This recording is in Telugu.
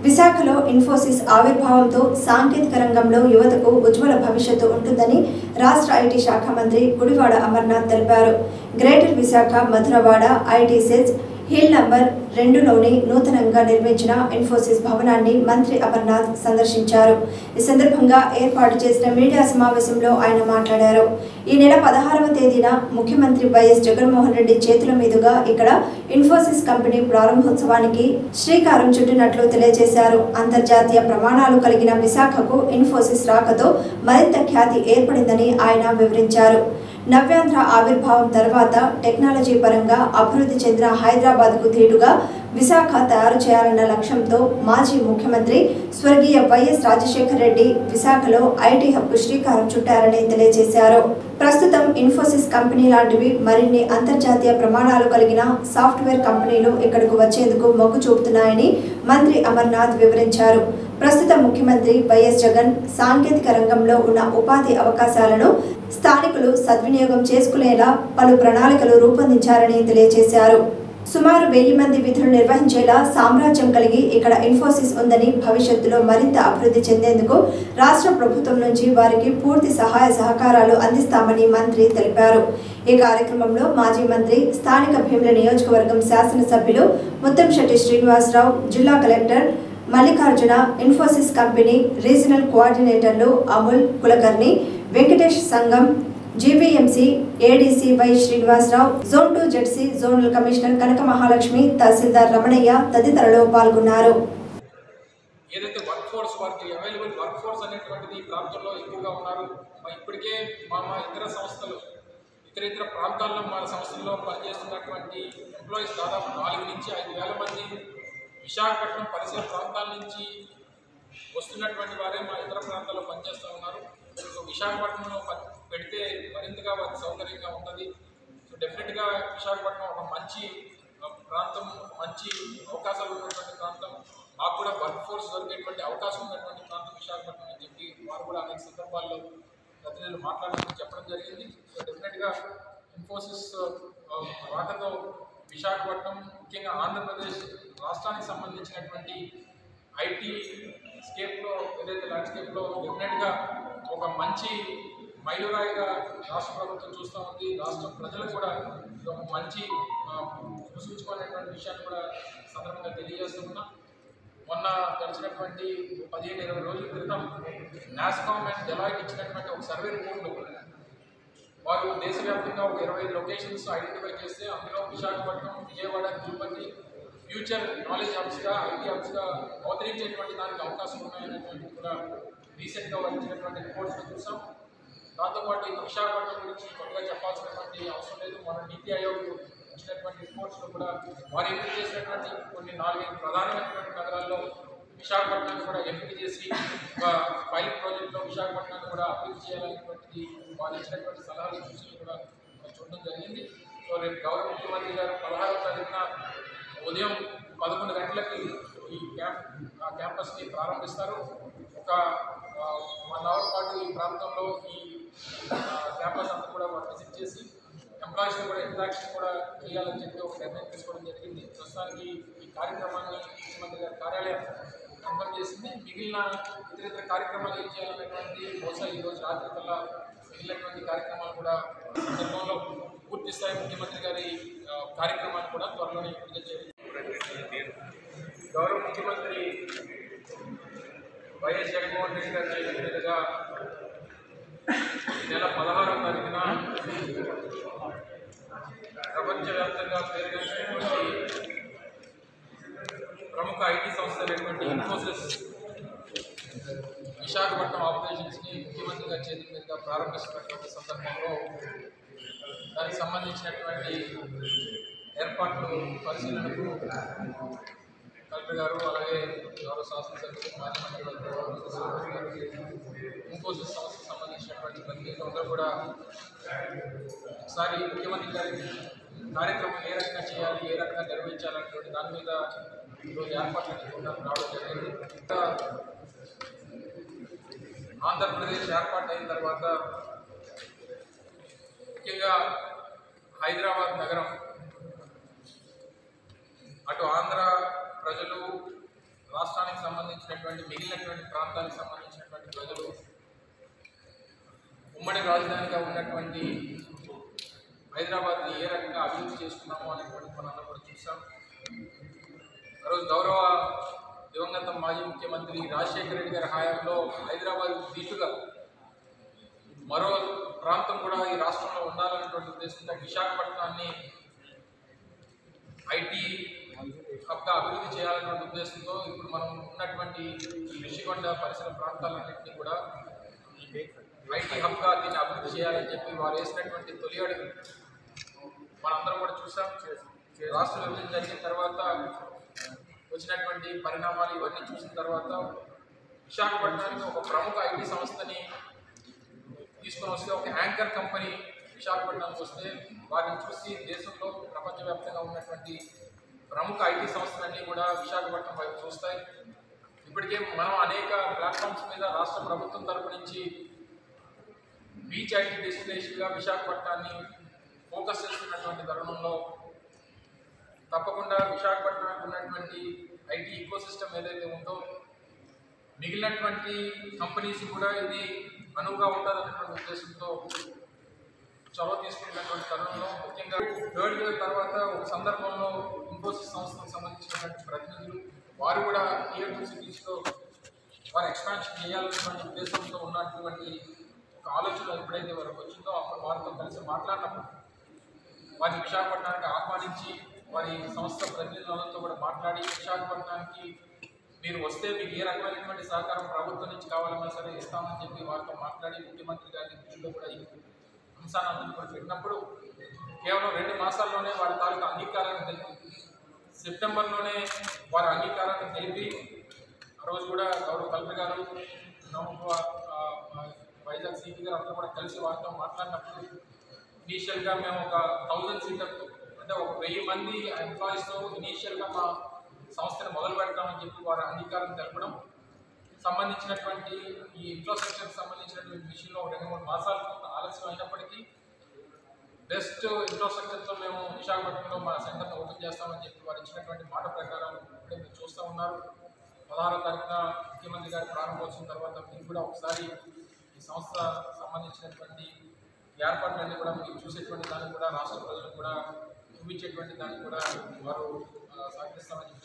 విశాఖలో ఇన్ఫోసిస్ ఆవిర్భావంతో సాంకేతిక రంగంలో యువతకు ఉజ్వల భవిష్యత్తు ఉంటుందని రాష్ట్ర ఐటీ శాఖ మంత్రి గుడివాడ అమర్నాథ్ తెలిపారు greater Visakha Madhurawada IT SEZ hill number రెండులోని నూతనంగా నిర్మించిన ఇన్ఫోసిస్ భవనాన్ని మంత్రి అమర్నాథ్ సందర్శించారు ఈ సందర్భంగా ఏర్పాటు చేసిన మీడియా సమావేశంలో ఆయన మాట్లాడారు ఈ నెల పదహారవ తేదీన ముఖ్యమంత్రి వైఎస్ జగన్మోహన్ రెడ్డి చేతుల మీదుగా ఇక్కడ ఇన్ఫోసిస్ కంపెనీ ప్రారంభోత్సవానికి శ్రీకారం చుట్టినట్లు తెలియజేశారు అంతర్జాతీయ ప్రమాణాలు కలిగిన విశాఖకు ఇన్ఫోసిస్ రాకతో మరింత ఖ్యాతి ఏర్పడిందని ఆయన వివరించారు నవ్యాంధ్ర ఆవిర్భావం తర్వాత టెక్నాలజీ పరంగా అభివృద్ధి చెందిన హైదరాబాద్కు ధీటుగా విశాఖ తయారు చేయాలన్న లక్ష్యంతో మాజీ ముఖ్యమంత్రి స్వర్గీయ వైఎస్ రాజశేఖర రెడ్డి విశాఖలో ఐటీ హబ్కు శ్రీకారం చుట్టారని తెలియజేశారు ప్రస్తుతం ఇన్ఫోసిస్ కంపెనీ లాంటివి మరిన్ని అంతర్జాతీయ ప్రమాణాలు కలిగిన సాఫ్ట్వేర్ కంపెనీలు ఇక్కడకు వచ్చేందుకు మొగ్గు చూపుతున్నాయని మంత్రి అమర్నాథ్ వివరించారు ప్రస్తుత ముఖ్యమంత్రి వైఎస్ జగన్ సాంకేతిక రంగంలో ఉన్న ఉపాధి అవకాశాలను స్థానికులు సద్వినియోగం చేసుకునేలా పలు ప్రణాళికలు రూపొందించారని తెలియజేశారు సుమారు వెయ్యి మంది విధులు నిర్వహించేలా సామ్రాజ్యం కలిగి ఇక్కడ ఇన్ఫోసిస్ ఉందని భవిష్యత్తులో మరింత అభివృద్ధి చెందేందుకు రాష్ట్ర ప్రభుత్వం నుంచి వారికి పూర్తి సహాయ సహకారాలు అందిస్తామని మంత్రి తెలిపారు ఈ కార్యక్రమంలో మాజీ మంత్రి స్థానిక భీముల నియోజకవర్గం శాసనసభ్యులు ముత్తంశెట్టి శ్రీనివాసరావు జిల్లా collector Mallikarjuna Infosys company regional కోఆర్డినేటర్లు అముల్ కులకర్ణి వెంకటేష్ సంఘం GVMC ADC Y Srinivasa Rao zone two ZC zonal commissioner Kanaka Mahalakshmi తహసీల్దార్ రమణయ్య తదితరులు పాల్గొన్నారు ఏదైతే వర్క్ ఫోర్స్ వారికి అవైలబుల్ వర్క్ ఫోర్స్ అనేటువంటిది ఈ ప్రాంతంలో ఎక్కువగా ఉన్నారు మా ఇప్పటికే మా మా ఇతర సంస్థలు ఇతర ఇతర ప్రాంతాల్లో మన సంస్థల్లో పనిచేస్తున్నటువంటి ఎంప్లాయీస్ దాదాపు నాలుగు నుంచి ఐదు వేల మంది విశాఖపట్నం పరిసర ప్రాంతాల నుంచి వస్తున్నటువంటి వారే మా ఇతర ప్రాంతాల్లో పనిచేస్తూ ఉన్నారు సో విశాఖపట్నంలో ప- పెడితే మరింతగా వారికి సౌకర్యంగా ఉంటుంది సో డెఫినెట్గా విశాఖపట్నం ఒక మంచి ఆ, ప్రాంతం ఒక మంచి అవకాశాలు ఉన్నటువంటి ప్రాంతం మాకు కూడా వర్క్ ఫోర్స్ దొరికేటువంటి అవకాశం ఉన్నటువంటి ప్రాంతం విశాఖపట్నం అని చెప్పి వారు కూడా అనేక సందర్భాల్లో ప్రతినిధులు మాట్లాడుతూ చెప్పడం జరిగింది సో డెఫినెట్గా ఇన్ఫోసిస్ ఆ, రాకతో విశాఖపట్నం ముఖ్యంగా ఆంధ్రప్రదేశ్ రాష్ట్రానికి సంబంధించినటువంటి ఐటీ స్కేప్లో ఏదైతే ల్యాండ్స్కేప్లో డెఫినెట్గా ఒక మంచి మైలురాయిగా రాష్ట్ర ప్రభుత్వం చూస్తూ ఉంది రాష్ట్ర ప్రజలకు కూడా ఇది ఒక మంచి సూచుకునేటువంటి విషయాన్ని కూడా సందర్భంగా తెలియజేస్తున్నా మొన్న గడిచినటువంటి పదిహేను ఇరవై రోజుల క్రితం నాస్కామ్ అండ్ డెలాయిట్ ఇచ్చినటువంటి ఒక సర్వే రిపోర్ట్లో వారు దేశవ్యాప్తంగా ఒక ఇరవై లొకేషన్స్ ఐడెంటిఫై చేస్తే అందులో విశాఖపట్నం విజయవాడ తిరుపతి ఫ్యూచర్ నాలెడ్జ్ హబ్స్గా ఐటీ హబ్స్గా అవతరించేటువంటి దానికి అవకాశం ఉన్నాయనేటువంటి కూడా రీసెంట్గా వారు ఇచ్చినటువంటి రిపోర్ట్స్ చూసాం దాంతోపాటు ఈ విశాఖపట్నం గురించి కొత్తగా చెప్పాల్సినటువంటి అవసరం లేదు మన నీతి ఆయోగ్ ఇచ్చినటువంటి రిపోర్ట్స్లో కూడా వారు ఎంపిక చేసినటువంటి కొన్ని నాలుగైదు ప్రధానమైనటువంటి నగరాల్లో విశాఖపట్నాన్ని కూడా ఎంపిక చేసి ఒక పైలట్ ప్రాజెక్ట్లో విశాఖపట్నాన్ని కూడా అభివృద్ధి చేయాలనేటువంటిది వారు ఇచ్చినటువంటి సలహాలు సూచనలు కూడా మరి చూడడం జరిగింది సో రేపు గౌరవ ముఖ్యమంత్రి గారు పదహారవ తారీఖున ఉదయం పదకొండు గంటలకి ఈ క్యాంప్ ఆ క్యాంపస్ని ప్రారంభిస్తారు ఒక వన్ అవర్ పాటు ఈ ప్రాంతంలో ఈ క్యాంపస్ అంతా కూడా వారు విజిట్ చేసి ఎంప్లాయీస్తో కూడా ఇంట్రాక్షన్ కూడా చేయాలని చెప్పి ఒక నిర్ణయం తీసుకోవడం జరిగింది ప్రస్తుతానికి ఈ కార్యక్రమాన్ని ముఖ్యమంత్రి గారి కార్యాలయం కన్ఫర్మ్ చేసింది మిగిలిన ఇతర ఇతర కార్యక్రమాలు ఏం చేయాలనేటువంటి బహుశా ఈ రోజు రాత్రి కల్లా మిగిలినటువంటి కార్యక్రమాలు కూడా ఈ సందర్భంలో పూర్తి స్థాయి ముఖ్యమంత్రి గారి ఆ, కార్యక్రమాన్ని కూడా త్వరలోనే విడుదల చేయడం గౌరవ ముఖ్యమంత్రి వైఎస్ జగన్మోహన్ రెడ్డి గారి చేతుల మీదుగా ఈ నెల పదహారవ తారీఖున ప్రపంచవ్యాప్తంగా పేరుగాంచినటువంటి ప్రముఖ ఐటీ సంస్థలైనటువంటి ఇన్ఫోసిస్ విశాఖపట్నం ఆపరేషన్స్ని ముఖ్యమంత్రి గారి చేతుల మీదుగా ప్రారంభిస్తున్నటువంటి సందర్భంలో దానికి సంబంధించినటువంటి ఏర్పాట్లు పరిశీలనకు కలెక్టర్ గారు అలాగే గౌరవ శాసనసభ్యులు మాజీ మంత్రి ఇన్ఫోసిస్ సంస్థకు సంబంధించినటువంటి ప్రతినిధులు అందరూ కూడా ఒకసారి ముఖ్యమంత్రి గారి కార్యక్రమం ఏ రకంగా చేయాలి ఏ రకంగా నిర్వహించాలనేటువంటి దాని మీద ఈరోజు ఏర్పాట్లు చూడడానికి రావడం జరిగింది ఇంకా ఆంధ్రప్రదేశ్ ఏర్పాటు అయిన తర్వాత ముఖ్యంగా హైదరాబాద్ నగరం అటు ఆంధ్ర ప్రజలు రాష్ట్రానికి సంబంధించినటువంటి మిగిలినటువంటి ప్రాంతానికి సంబంధించినటువంటి ప్రజలు ఉమ్మడి రాజధానిగా ఉన్నటువంటి హైదరాబాద్ని ఏ రకంగా అభివృద్ధి చేసుకున్నామో అనేటువంటి మనందరం కూడా చూసాం ఈరోజు గౌరవ దివంగత మాజీ ముఖ్యమంత్రి రాజశేఖర రెడ్డి గారి హయాంలో హైదరాబాద్ దీటుగా మరో ప్రాంతం కూడా ఈ రాష్ట్రంలో ఉండాలనేటువంటి ఉద్దేశంతో విశాఖపట్నాన్ని ఐటీ హబ్గా అభివృద్ధి చేయాలనేటువంటి ఉద్దేశంతో ఇప్పుడు మనం ఉన్నటువంటి ఈ రిషికొండ పరిసర ప్రాంతాలన్నింటినీ కూడా ఐటీ హబ్గా దీన్ని అభివృద్ధి చేయాలని చెప్పి వారు వేసినటువంటి తొలి అడుగు మనందరం కూడా చూసాం రాష్ట్ర విభజన జరిగిన తర్వాత వచ్చినటువంటి పరిణామాలు ఇవన్నీ చూసిన తర్వాత విశాఖపట్నానికి ఒక ప్రముఖ ఐటీ సంస్థని తీసుకొని వస్తే ఒక యాంకర్ కంపెనీ విశాఖపట్నానికి వస్తే వారిని చూసి దేశంలో ప్రపంచవ్యాప్తంగా ఉన్నటువంటి ప్రముఖ ఐటీ సంస్థలన్నీ కూడా విశాఖపట్నం వైపు చూస్తాయి ఇప్పటికే మనం అనేక ప్లాట్ఫామ్స్ మీద రాష్ట్ర ప్రభుత్వం తరపు నుంచి బీచ్ ఐటీ డెస్టినేషన్గా విశాఖపట్నాన్ని ఫోకస్ చేస్తున్నటువంటి తరుణంలో తప్పకుండా విశాఖపట్నానికి ఉన్నటువంటి ఐటీ ఈకో సిస్టమ్ ఏదైతే ఉందో మిగిలినటువంటి కంపెనీస్ కూడా ఇది అనువుగా ఉండాలనేటువంటి ఉద్దేశంతో చొరవ తీసుకున్నటువంటి తరుణంలో ముఖ్యంగా థర్డ్ ఇయర్ తర్వాత ఒక సందర్భంలో ఇన్ఫోసిస్ సంస్థకు సంబంధించినటువంటి ప్రతినిధులు వారు కూడా టియర్ టూ సిటీస్లో వారు ఎక్స్పాన్షన్ చేయాలనేటువంటి ఉద్దేశంతో ఉన్నటువంటి ఒక ఆలోచన ఎప్పుడైతే వారికి వచ్చిందో అప్పుడు వారితో కలిసి మాట్లాడినప్పుడు వారిని విశాఖపట్నానికి ఆహ్వానించి వారి సంస్థ ప్రతినిధులందరితో కూడా మాట్లాడి విశాఖపట్నానికి మీరు వస్తే మీకు ఏ రకమైనటువంటి సహకారం ప్రభుత్వం నుంచి కావాలన్నా సరే ఇస్తామని చెప్పి వారితో మాట్లాడి ముఖ్యమంత్రి గారి దృష్టిలో కూడా ఈ అంశాన్ని కూడా పెట్టినప్పుడు కేవలం రెండు మాసాల్లోనే వారి తాలూకు అంగీకారాన్ని తెలిపి సెప్టెంబర్లోనే వారి అంగీకారాన్ని తెలిపి ఆ రోజు కూడా గౌరవ కలెక్టర్ గారు నవంబర్ ఆ, ఆ, వైజాగ్ సిపి గారు అందరూ కూడా కలిసి వారితో మాట్లాడినప్పుడు ఇనీషియల్గా మేము ఒక థౌజండ్ సీటర్ అంటే ఒక వెయ్యి మంది ఎంప్లాయీస్తో ఇనీషియల్గా మా సంస్థను మొదలు పెడతామని చెప్పి వారి అంగీకారం తెలపడం సంబంధించినటువంటి ఈ ఇన్ఫ్రాస్ట్రక్చర్కి సంబంధించినటువంటి విషయంలో ఒక రెండు మూడు మాసాలు కొంత ఆలస్యం అయినప్పటికీ బెస్ట్ ఇన్ఫ్రాస్ట్రక్చర్తో మేము విశాఖపట్నంలో మా సెంటర్ని ఓపెన్ చేస్తామని చెప్పి వారు ఇచ్చినటువంటి మాట ప్రకారం ఇప్పుడే మీరు చూస్తూ ఉన్నారు పదహారో తారీఖున ముఖ్యమంత్రి గారి ప్రారంభోత్సవం తర్వాత మీరు కూడా ఒకసారి ఈ సంస్థ సంబంధించినటువంటి ఏర్పాట్లన్నీ కూడా మీరు చూసేటువంటి దానికి కూడా రాష్ట్ర ప్రజలకు కూడా చూపించేటువంటి దానికి కూడా వారు ఆ, సహకరిస్తామని చెప్పి